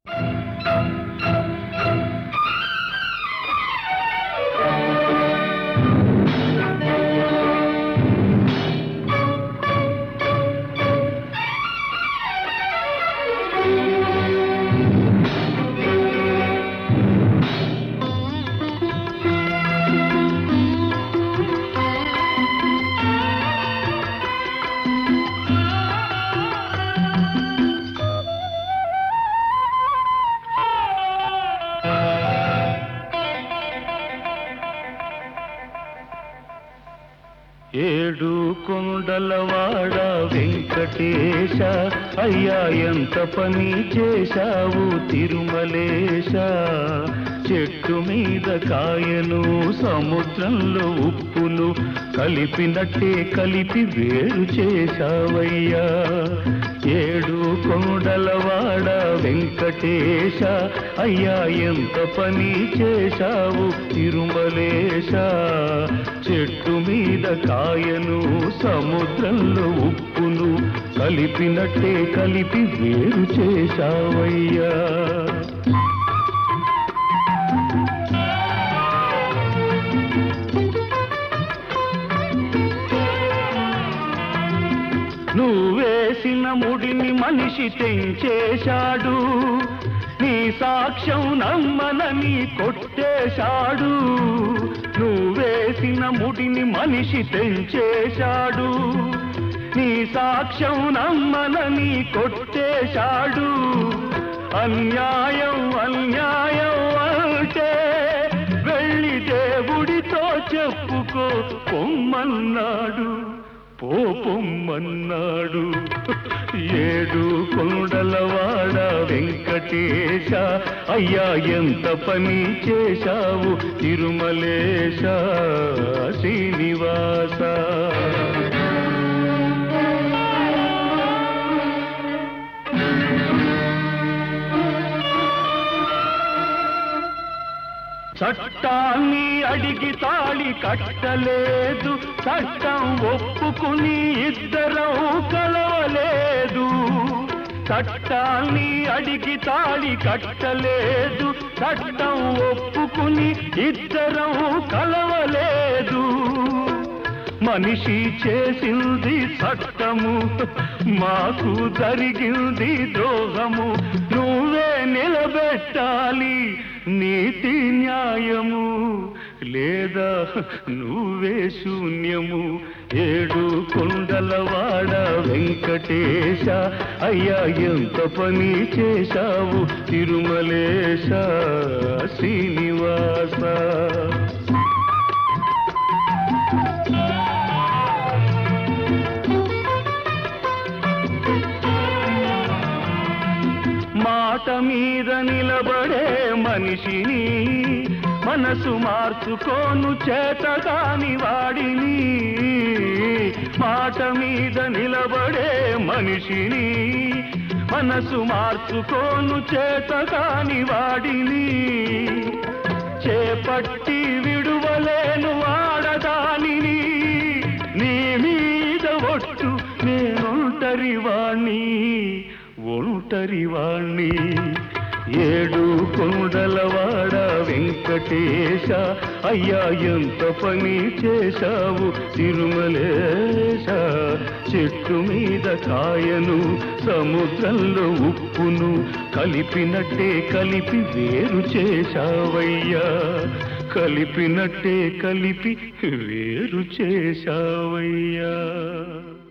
ఏడు కొండలవాడ వెంకటేశ అయ్యా ఎంత పని చేశావు తిరుమలేశ చెట్టు మీద కాయను సముద్రంలో ఉప్పును కలిపినట్టే కలిపి వేరు చేశావయ్యా ఏడు కొండలవాడ వెంకటేశ అయ్యా ఎంత పని చేశావు తిరుమలేశ చెట్టు మీద కాయను సముద్రంలో ఉప్పును కలిపినట్టే కలిపి వేరు చేశావయ్యా నువ్వేసిన ముడిని మనిషి తెంచేశాడు నీ సాక్ష్యం నమ్మనని కొట్టేశాడు నువ్వేసిన ముడిని మనిషి తెంచేశాడు నీ సాక్ష్యం నమ్మనని కొట్టేశాడు అన్యాయం అన్యాయం అంటే వెళ్ళి దేవుడితో చెప్పుకో పొమ్మన్నాడు పోపొమ్మన్నాడు ఏడు కొండలవాడ వెంకటేశ అయ్యా ఎంత పని చేశావు తిరుమలేశ శ్రీనివాస చట్టాన్ని అడిగి తాళి కట్టలేదు చట్టం ఒప్పుకుని ఇద్దరం కలవలేదు చట్టాన్ని అడిగి తాళి కట్టలేదు చట్టం ఒప్పుకుని ఇద్దరం కలవలేదు మనిషి చేసింది చట్టము మాకు జరిగింది ద్రోహము నువ్వే నిలబెట్టాలి నీతి న్యాయము లేదా నువ్వే శూన్యము ఏడు కొండలవాడ వెంకటేశ అయ్యా ఎంత పని చేశావు తిరుమలేశ శ్రీనివాస మాట మీద నిలబడే మనిషిని మనసు మార్చుకోను చేతగాని వాడిని మాట మీద నిలబడే మనిషిని మనసు మార్చుకోను చేతగాని వాడిని చేపట్టి విడువలేను ఆడదానిని నీ మీద ఒట్టు నేనొంటరి వాణ్ణి ఒంటరి వాణ్ణి ఏడు కొండలవాడ వెంకటేశ అయ్యా ఎంత పని చేశావు తిరుమలేశ చెట్టు మీద కాయను సముద్రంలో ఉప్పును కలిపినట్టే కలిపి వేరు చేశావయ్యా కలిపినట్టే కలిపి వేరు చేశావయ్యా